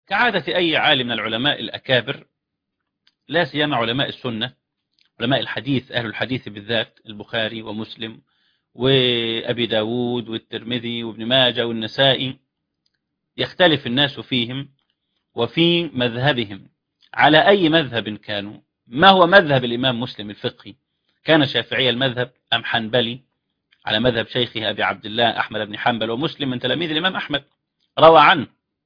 كعادة أي عالم من العلماء الأكابر لا سيما علماء السنة علماء الحديث أهل الحديث بالذات البخاري ومسلم وأبي داود والترمذي وابن ماجه والنسائي يختلف الناس فيهم وفي مذهبهم على أي مذهب كانوا ما هو مذهب الإمام مسلم الفقهي كان شافعي المذهب أم حنبلي على مذهب شيخه أبي عبد الله أحمد بن حنبل ومسلم من تلاميذ الإمام أحمد روى عنه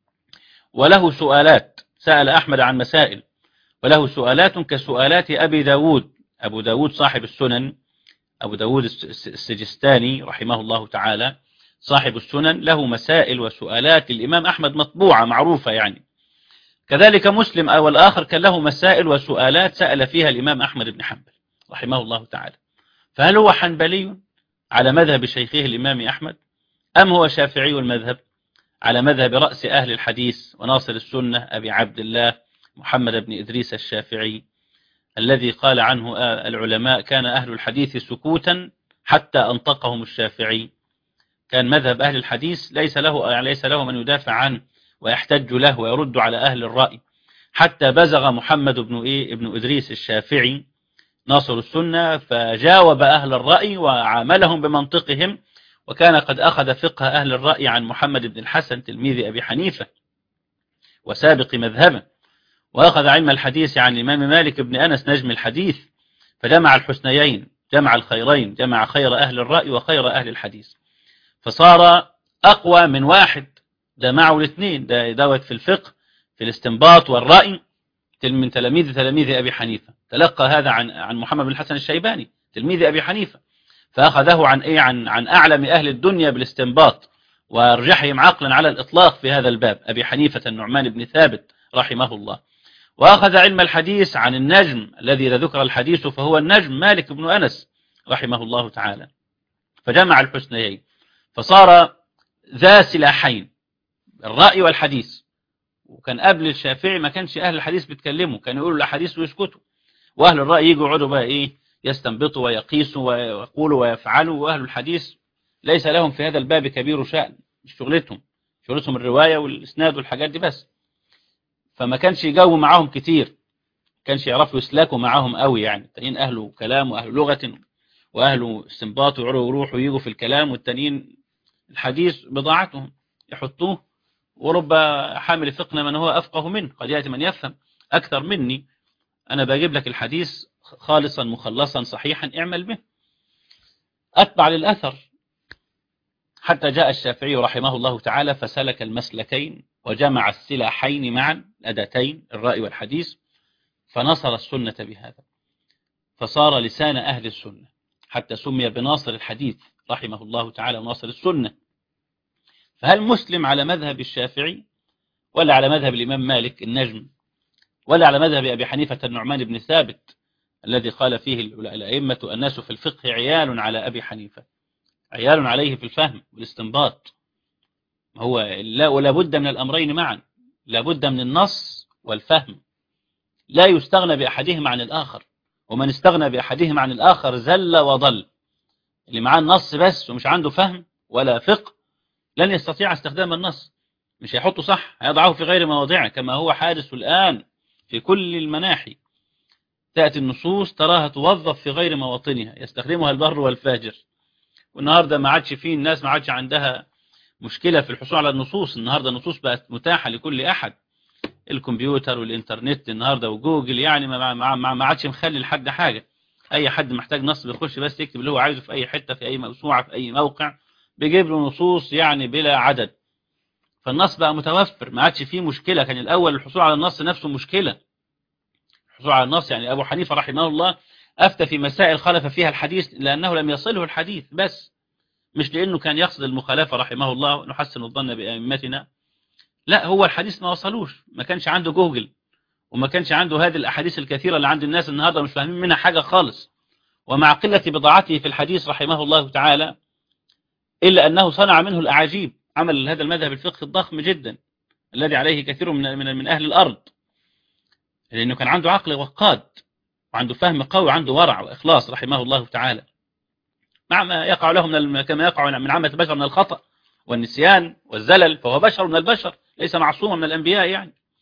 وله سؤالات سأل أحمد عن مسائل وله سؤالات كسؤالات أبي داود أبو داود صاحب السنن أبو داود السجستاني رحمه الله تعالى صاحب السنن له مسائل وسؤالات للإمام أحمد مطبوعة معروفة يعني كذلك مسلم أو الآخر كان له مسائل وسؤالات سأل فيها الإمام أحمد بن حنبل رحمه الله تعالى فهل هو حنبلي على مذهب شيخه الإمام أحمد أم هو شافعي المذهب على مذهب رأس أهل الحديث وناصر السنة أبي عبد الله محمد بن إدريس الشافعي الذي قال عنه العلماء كان أهل الحديث سكوتا حتى أنطقهم الشافعي كان مذهب أهل الحديث ليس له ليس له من يدافع عنه ويحتج له ويرد على أهل الرأي حتى بزغ محمد بن إيه ابن إدريس الشافعي ناصر السنة فجاوب أهل الرأي وعاملهم بمنطقهم وكان قد أخذ فقه أهل الرأي عن محمد بن الحسن تلميذ أبي حنيفة وسابق مذهبه وأخذ علم الحديث عن الإمام مالك بن أنس نجم الحديث فجمع الحسنيين جمع الخيرين جمع خير أهل الرأي وخير أهل الحديث فصار أقوى من واحد ده معه الاثنين ده دوت في الفقه في الاستنباط والرأي من تلاميذ تلاميذ أبي حنيفة تلقى هذا عن عن محمد بن الحسن الشيباني تلميذ أبي حنيفة فأخذه عن إيه عن عن أعلم أهل الدنيا بالاستنباط وارجحهم عقلا على الإطلاق في هذا الباب أبي حنيفة النعمان بن ثابت رحمه الله وأخذ علم الحديث عن النجم الذي إذا ذكر الحديث فهو النجم مالك بن أنس رحمه الله تعالى فجمع الحسنيين فصار ذا سلاحين الرأي والحديث وكان قبل الشافعي ما كانش أهل الحديث بيتكلموا كانوا يقولوا الحديث ويسكتوا وأهل الرأي يجوا يقعدوا بقى إيه يستنبطوا ويقيسوا ويقولوا ويفعلوا وأهل الحديث ليس لهم في هذا الباب كبير شأن مش شغلتهم شغلتهم الرواية والإسناد والحاجات دي بس فما كانش يجاوبوا معاهم كتير كانش يعرفوا يسلكوا معاهم قوي يعني التانيين أهل كلام وأهل لغة وأهل استنباط ويعرفوا يروحوا ويجوا في الكلام والتانيين الحديث بضاعتهم يحطوه ورب حامل فقه من هو أفقه منه قد يأتي من يفهم أكثر مني أنا بجيب لك الحديث خالصا مخلصا صحيحا اعمل به أتبع للأثر حتى جاء الشافعي رحمه الله تعالى فسلك المسلكين وجمع السلاحين معا الأداتين الرأي والحديث فنصر السنة بهذا فصار لسان أهل السنة حتى سمي بناصر الحديث رحمه الله تعالى وناصر السنة فهل مسلم على مذهب الشافعي ولا على مذهب الإمام مالك النجم ولا على مذهب أبي حنيفة النعمان بن ثابت الذي قال فيه الأئمة الناس في الفقه عيال على أبي حنيفة عيال عليه في الفهم والاستنباط هو لا ولا بد من الأمرين معا لا بد من النص والفهم لا يستغنى بأحدهما عن الآخر ومن استغنى بأحدهما عن الآخر زل وضل اللي معاه النص بس ومش عنده فهم ولا فقه لن يستطيع استخدام النص مش هيحطه صح هيضعه في غير مواضعه كما هو حادث الآن في كل المناحي تأتي النصوص تراها توظف في غير مواطنها يستخدمها البر والفاجر والنهاردة ما عادش فيه الناس ما عادش عندها مشكلة في الحصول على النصوص النهاردة النصوص بقت متاحة لكل أحد الكمبيوتر والإنترنت النهاردة وجوجل يعني ما, ما, ما, ما عادش مخلي لحد حاجة أي حد محتاج نص بيخش بس يكتب اللي هو عايزه في أي حتة في أي موسوعة في أي موقع بيجيب له نصوص يعني بلا عدد فالنص بقى متوفر ما عادش فيه مشكلة كان الأول الحصول على النص نفسه مشكلة الحصول على النص يعني أبو حنيفة رحمه الله أفتى في مسائل خالف فيها الحديث لأنه لم يصله الحديث بس مش لأنه كان يقصد المخالفة رحمه الله نحسن الظن بأئمتنا لا هو الحديث ما وصلوش ما كانش عنده جوجل وما كانش عنده هذه الأحاديث الكثيرة اللي عند الناس النهاردة مش فاهمين منها حاجة خالص ومع قلة بضاعته في الحديث رحمه الله تعالى إلا أنه صنع منه الأعاجيب عمل هذا المذهب الفقه الضخم جدا الذي عليه كثير من من من أهل الأرض لأنه كان عنده عقل وقاد وعنده فهم قوي وعنده ورع وإخلاص رحمه الله تعالى مع ما يقع له من كما يقع من عامة البشر من الخطأ والنسيان والزلل فهو بشر من البشر ليس معصوما من الأنبياء يعني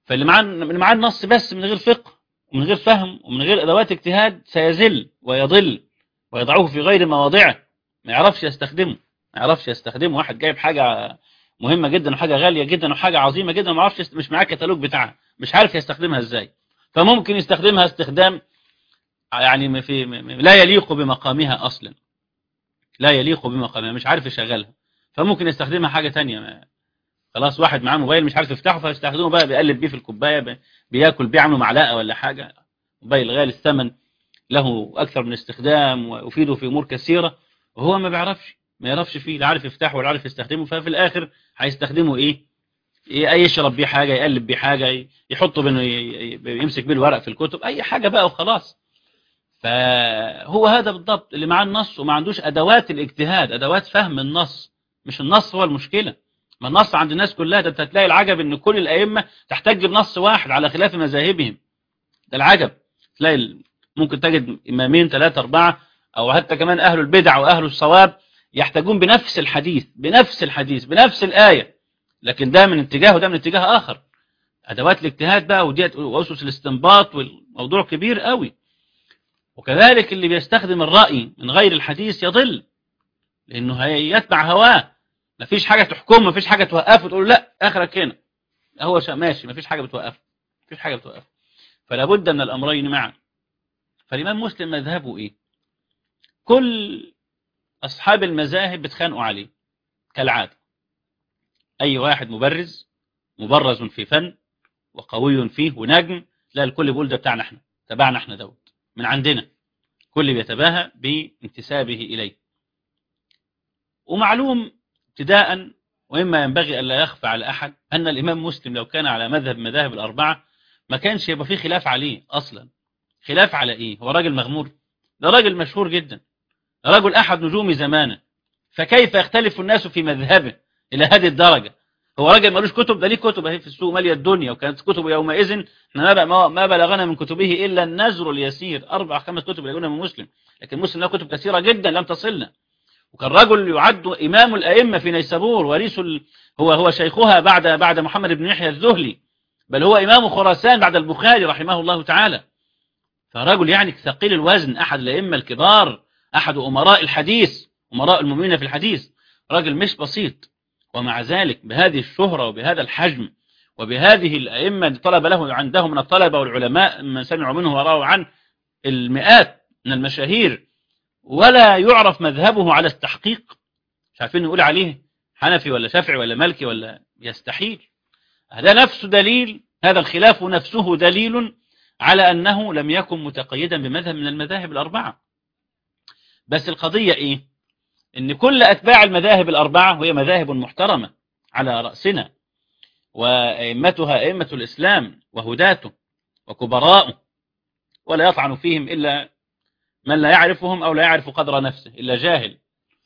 فاللي معاه اللي معاه النص بس من غير فقه ومن غير فهم ومن غير ادوات اجتهاد سيزل ويضل ويضعوه في غير مواضعه ما يعرفش يستخدمه ما يعرفش يستخدمه واحد جايب حاجه مهمه جدا وحاجه غاليه جدا وحاجه عظيمه جدا ما يعرفش يست- مش معاه الكتالوج بتاعها مش عارف يستخدمها ازاي فممكن يستخدمها استخدام يعني ما في ما- ما- لا يليق بمقامها اصلا لا يليق بمقامها مش عارف يشغلها فممكن يستخدمها حاجه تانية ما خلاص واحد معاه موبايل مش عارف يفتحه فيستخدمه بقى بيقلب بيه في الكوبايه ب- بياكل بيه عامله معلقه ولا حاجه موبايل غالي الثمن له اكثر من استخدام ويفيده في امور كثيره وهو ما بيعرفش ما يعرفش فيه لا عارف يفتحه ولا عارف يستخدمه ففي الاخر هيستخدمه ايه ي- يشرب بيه حاجه يقلب بيه حاجه ي- يحطه بانه ي- ي- يمسك بيه الورق في الكتب اي حاجه بقى وخلاص فهو هذا بالضبط اللي معاه النص وما عندوش ادوات الاجتهاد ادوات فهم النص مش النص هو المشكله ما النص عند الناس كلها ده انت هتلاقي العجب ان كل الائمه تحتج بنص واحد على خلاف مذاهبهم ده العجب تلاقي ال- ممكن تجد امامين ثلاثه اربعه او حتى كمان اهل البدع واهل الصواب يحتاجون بنفس الحديث بنفس الحديث بنفس الايه لكن ده من اتجاه وده من اتجاه اخر ادوات الاجتهاد بقى وديت واسس الاستنباط والموضوع كبير قوي وكذلك اللي بيستخدم الراي من غير الحديث يضل لانه هيتبع هواه مفيش حاجه تحكمه مفيش حاجه توقفه تقول لا اخرك هنا هو شا- ماشي مفيش حاجه بتوقفه مفيش حاجه بتوقفه فلا بد من الامرين معا فالامام مسلم مذهبه ايه كل اصحاب المذاهب بيتخانقوا عليه كالعاده اي واحد مبرز مبرز في فن وقوي فيه ونجم لا الكل بيقول ده بتاعنا احنا تبعنا احنا دوت من عندنا كل بيتباهى بانتسابه اليه ومعلوم ابتداء وإما ينبغي ألا يخفى على أحد أن الإمام مسلم لو كان على مذهب مذاهب الأربعة ما كانش يبقى فيه خلاف عليه أصلا خلاف على إيه هو راجل مغمور ده راجل مشهور جدا رجل أحد نجوم زمانه فكيف يختلف الناس في مذهبه إلى هذه الدرجة هو راجل ملوش كتب ده ليه كتب اهي في السوق مالية الدنيا وكانت كتب يومئذ احنا ما بقى- ما بلغنا من كتبه إلا النزر اليسير أربع خمس كتب يقولنا من مسلم لكن مسلم له كتب كثيرة جدا لم تصلنا وكان رجل يعد إمام الأئمة في نيسابور وريث ال... هو هو شيخها بعد بعد محمد بن يحيى الذهلي بل هو إمام خراسان بعد البخاري رحمه الله تعالى فرجل يعني ثقيل الوزن أحد الأئمة الكبار أحد أمراء الحديث أمراء المؤمنين في الحديث راجل مش بسيط ومع ذلك بهذه الشهرة وبهذا الحجم وبهذه الأئمة اللي طلب له عنده من الطلبة والعلماء من سمعوا منه ورأوا عنه المئات من المشاهير ولا يعرف مذهبه على التحقيق مش عارفين نقول عليه حنفي ولا شافعي ولا مالكي ولا يستحيل هذا نفسه دليل هذا الخلاف نفسه دليل على أنه لم يكن متقيدا بمذهب من المذاهب الأربعة بس القضية إيه إن كل أتباع المذاهب الأربعة وهي مذاهب محترمة على رأسنا وأئمتها أئمة الإسلام وهداته وكبراءه ولا يطعن فيهم إلا من لا يعرفهم أو لا يعرف قدر نفسه إلا جاهل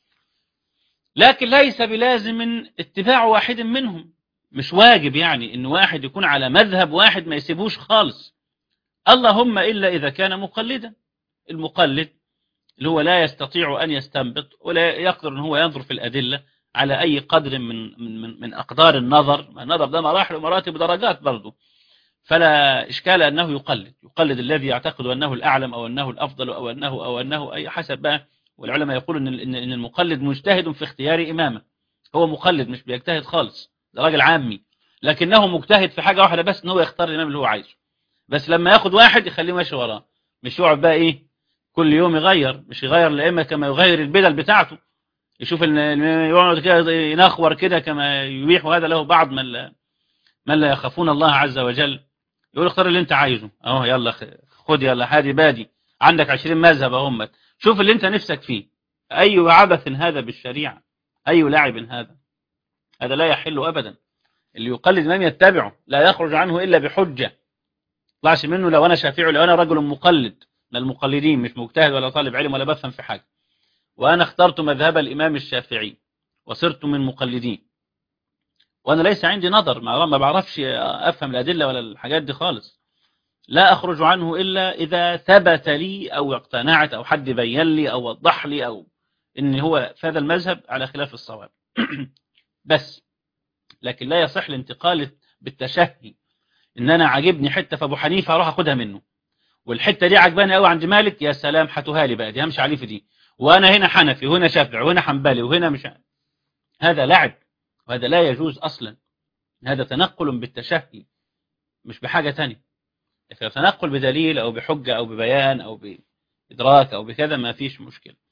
لكن ليس بلازم اتباع واحد منهم مش واجب يعني ان واحد يكون على مذهب واحد ما يسيبوش خالص اللهم إلا إذا كان مقلدا المقلد اللي هو لا يستطيع أن يستنبط ولا يقدر أن هو ينظر في الأدلة على أي قدر من من من, من أقدار النظر النظر ده مراحل ومراتب ودرجات برضه فلا إشكال أنه يقلد يقلد الذي يعتقد أنه الأعلم أو أنه الأفضل أو أنه أو أنه أي حسب بقى والعلماء يقولون إن إن المقلد مجتهد في اختيار إمامه هو مقلد مش بيجتهد خالص ده راجل عامي لكنه مجتهد في حاجة واحدة بس إن هو يختار الإمام اللي هو عايزه بس لما ياخد واحد يخليه ماشي وراه مش يقعد بقى إيه كل يوم يغير مش يغير الأئمة كما يغير البدل بتاعته يشوف إن يقعد كده ينخور كده كما يبيح وهذا له بعض من لا من لا يخافون الله عز وجل يقول اختار اللي انت عايزه اهو يلا خد يلا حادي بادي عندك عشرين مذهب اهم شوف اللي انت نفسك فيه اي عبث هذا بالشريعة اي لعب هذا هذا لا يحل ابدا اللي يقلد من يتبعه لا يخرج عنه الا بحجة طلعش منه لو انا شافعي لو انا رجل مقلد من المقلدين مش مجتهد ولا طالب علم ولا بفهم في حاجة وانا اخترت مذهب الامام الشافعي وصرت من مقلدين وانا ليس عندي نظر ما بعرفش افهم الادله ولا الحاجات دي خالص لا اخرج عنه الا اذا ثبت لي او اقتنعت او حد بين لي او وضح لي او ان هو في هذا المذهب على خلاف الصواب بس لكن لا يصح الانتقال بالتشهي ان انا عاجبني حته في ابو حنيفه اروح اخدها منه والحته دي عجباني قوي عند مالك يا سلام هاتوها لي بقى دي همشي عليه في دي وانا هنا حنفي وهنا شافعي وهنا حنبلي وهنا مش هذا لعب وهذا لا يجوز اصلا هذا تنقل بالتشهي مش بحاجه ثانيه لكن تنقل بدليل او بحجه او ببيان او بادراك او بكذا ما فيش مشكله